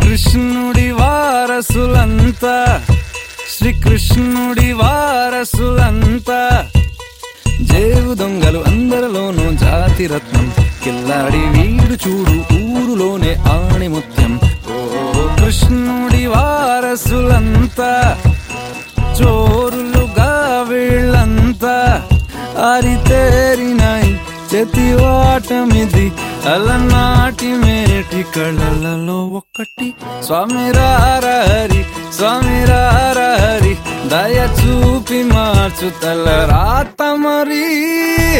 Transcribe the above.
శ్రీకృష్ణుడి వారసులంతా శ్రీకృష్ణుడి వారసులంతా జేవు దొంగలు అందరిలోనూ జాతి రత్నం కిల్లాడి వీడు చూడు ఊరులోనే ఆణిముత్యం ఓ కృష్ణుడి వారసులంతా చోరులుగా వీళ్ళంతా అరితేరినాయి చెతివాటమిది అలనాటి మేటి కళలలో ఒక్కటి స్వామి రారహరి స్వామి రారహరి దయ చూపి మార్చు తల రాత మరి